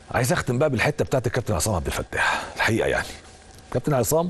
عايز اختم بقى بالحته بتاعت الكابتن عصام عبد الفتاح الحقيقه يعني كابتن عصام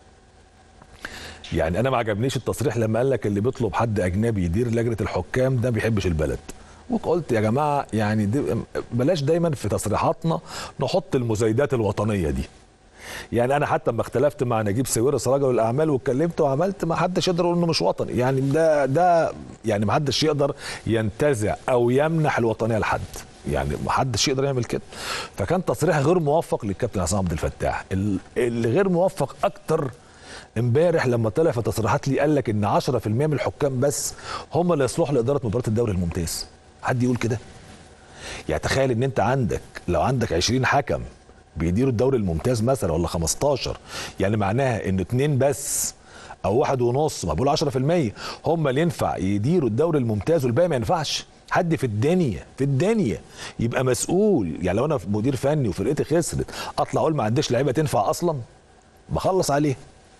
يعني انا ما عجبنيش التصريح لما قال لك اللي بيطلب حد اجنبي يدير لجنه الحكام ده ما بيحبش البلد وقلت يا جماعه يعني دي بلاش دايما في تصريحاتنا نحط المزايدات الوطنيه دي يعني انا حتى لما اختلفت مع نجيب ساويرس رجل الاعمال واتكلمت وعملت ما حدش يقدر يقول انه مش وطني يعني ده ده يعني ما حدش يقدر ينتزع او يمنح الوطنيه لحد يعني ما حدش يقدر يعمل كده فكان تصريح غير موفق للكابتن عصام عبد الفتاح ال- اللي غير موفق اكتر امبارح لما طلع في تصريحات لي قال لك ان 10% من الحكام بس هم اللي يصلحوا لاداره مباراه الدوري الممتاز حد يقول كده يعني تخيل ان انت عندك لو عندك 20 حكم بيديروا الدوري الممتاز مثلا ولا 15 يعني معناها ان اتنين بس او واحد ونص ما بقول 10% هم اللي ينفع يديروا الدوري الممتاز والباقي ما ينفعش حد في الدنيا في الدنيا يبقى مسؤول يعني لو انا مدير فني وفرقتي خسرت اطلع اقول ما عنديش لعيبه تنفع اصلا بخلص عليه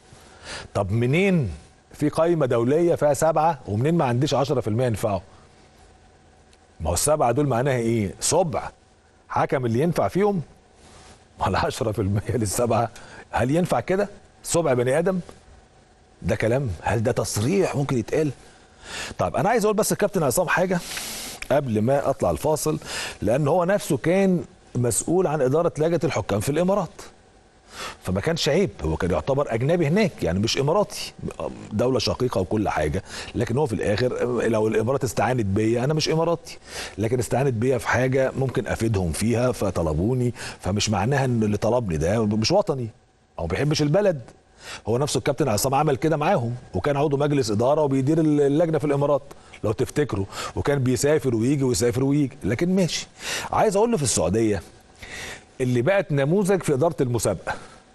طب منين في قائمه دوليه فيها سبعه ومنين ما عنديش 10% ينفعوا ما هو السبعه دول معناها ايه صبع حكم اللي ينفع فيهم ولا 10% للسبعه هل ينفع كده صبع بني ادم ده كلام هل ده تصريح ممكن يتقال طب انا عايز اقول بس الكابتن عصام حاجه قبل ما اطلع الفاصل لان هو نفسه كان مسؤول عن اداره لجنه الحكام في الامارات فما كانش عيب هو كان يعتبر اجنبي هناك يعني مش اماراتي دوله شقيقه وكل حاجه لكن هو في الاخر لو الامارات استعانت بيا انا مش اماراتي لكن استعانت بيا في حاجه ممكن افيدهم فيها فطلبوني فمش معناها ان اللي طلبني ده مش وطني او ما بيحبش البلد هو نفسه الكابتن عصام عمل كده معاهم وكان عضو مجلس اداره وبيدير اللجنه في الامارات لو تفتكروا وكان بيسافر ويجي ويسافر ويجي لكن ماشي عايز اقول له في السعوديه اللي بقت نموذج في اداره المسابقه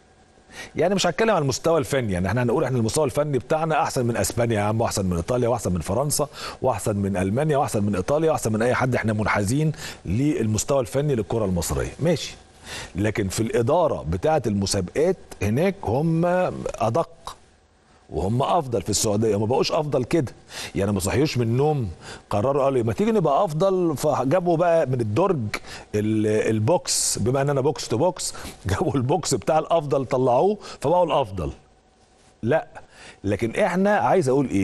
يعني مش هتكلم عن المستوى الفني يعني احنا هنقول احنا المستوى الفني بتاعنا احسن من اسبانيا يا عم واحسن من ايطاليا واحسن من فرنسا واحسن من المانيا واحسن من ايطاليا واحسن من اي حد احنا منحازين للمستوى الفني للكره المصريه ماشي لكن في الاداره بتاعه المسابقات هناك هم ادق وهم افضل في السعوديه ما بقوش افضل كده يعني ما صحيوش من النوم قرروا قالوا ما تيجي نبقى افضل فجابوا بقى من الدرج ال- البوكس بما ان انا بوكس تو بوكس جابوا البوكس بتاع الافضل طلعوه فبقوا الافضل لا لكن احنا عايز اقول ايه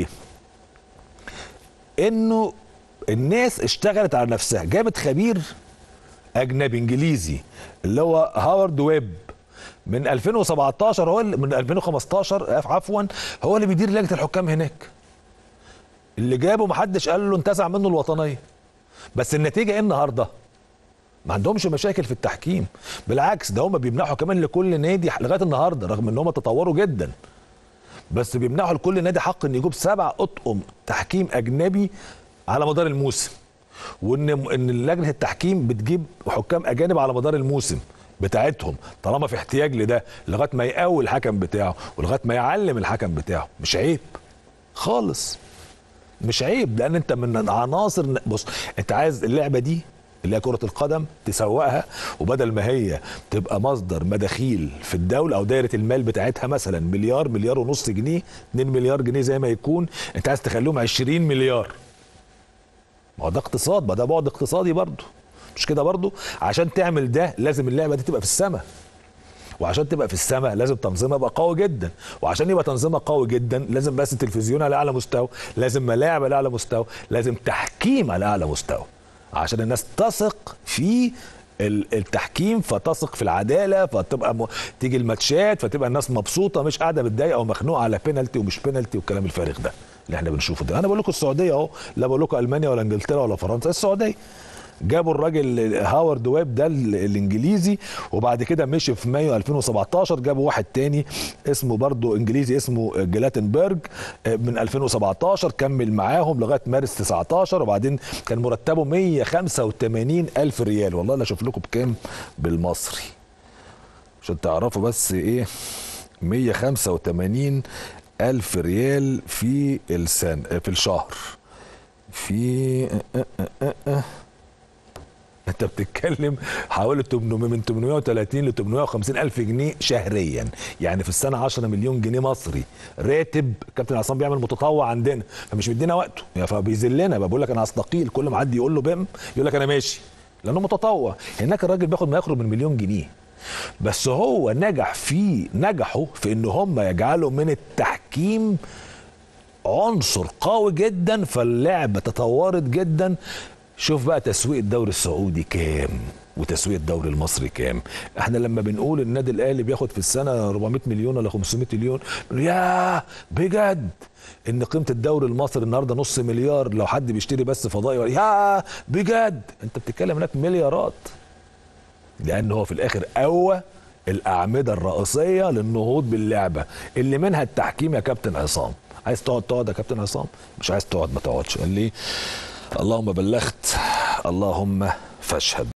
انه الناس اشتغلت على نفسها جابت خبير اجنبي انجليزي اللي هو هاورد ويب من 2017 هو اللي من 2015 عفوا هو اللي بيدير لجنه الحكام هناك اللي جابه محدش قال له انتزع منه الوطنيه بس النتيجه ايه النهارده ما عندهمش مشاكل في التحكيم بالعكس ده هم بيمنحوا كمان لكل نادي لغايه النهارده رغم ان هم تطوروا جدا بس بيمنحوا لكل نادي حق ان يجيب سبع اطقم تحكيم اجنبي على مدار الموسم وان ان لجنه التحكيم بتجيب حكام اجانب على مدار الموسم بتاعتهم طالما في احتياج لده لغايه ما يقوي الحكم بتاعه ولغايه ما يعلم الحكم بتاعه مش عيب خالص مش عيب لان انت من عناصر بص انت عايز اللعبه دي اللي هي كره القدم تسوقها وبدل ما هي تبقى مصدر مداخيل في الدوله او دايره المال بتاعتها مثلا مليار مليار ونص جنيه 2 مليار جنيه زي ما يكون انت عايز تخليهم 20 مليار ما هو ده اقتصاد ما ده بعد اقتصادي برضه مش كده برضه عشان تعمل ده لازم اللعبه دي تبقى في السماء وعشان تبقى في السماء لازم تنظيمها يبقى قوي جدا وعشان يبقى تنظيمها قوي جدا لازم بس التلفزيون على اعلى مستوى لازم ملاعب على اعلى مستوى لازم تحكيم على اعلى مستوى عشان الناس تثق في ال- التحكيم فتثق في العداله فتبقى م... تيجي الماتشات فتبقى الناس مبسوطه مش قاعده متضايقه او مخنوقه على بينالتي ومش بينالتي والكلام الفارغ ده اللي احنا بنشوفه ده انا بقول لكم السعوديه اهو لا بقول لكم المانيا ولا انجلترا ولا فرنسا السعوديه جابوا الراجل هاورد ويب ده ال- الانجليزي وبعد كده مشي في مايو 2017 جابوا واحد تاني اسمه برضه انجليزي اسمه جلاتنبرج آه، من 2017 كمل معاهم لغايه مارس 19 وبعدين كان مرتبه 185 الف ريال والله لا اشوف لكم بكام بالمصري عشان تعرفوا بس ايه 185 الف ريال في السنه في الشهر في أه أه أه أه. انت بتتكلم حوالي 800 من 830 ل 850 الف جنيه شهريا يعني في السنه 10 مليون جنيه مصري راتب كابتن عصام بيعمل متطوع عندنا فمش مدينا وقته يعني فبيذلنا بقول لك انا هستقيل كل ما حد يقول له بم يقول لك انا ماشي لانه متطوع هناك الراجل بياخد ما يقرب من مليون جنيه بس هو نجح في نجحوا في ان هم يجعلوا من التحكيم عنصر قوي جدا فاللعبه تطورت جدا شوف بقى تسويق الدوري السعودي كام وتسويق الدوري المصري كام احنا لما بنقول النادي الاهلي بياخد في السنه 400 مليون ولا 500 مليون يا بجد ان قيمه الدوري المصري النهارده نص مليار لو حد بيشتري بس فضائي يا بجد انت بتتكلم هناك مليارات لان هو في الاخر قوى الاعمده الرئيسيه للنهوض باللعبه اللي منها التحكيم يا كابتن عصام عايز تقعد تقعد يا كابتن عصام مش عايز تقعد ما تقعدش قال لي اللهم بلغت اللهم فاشهد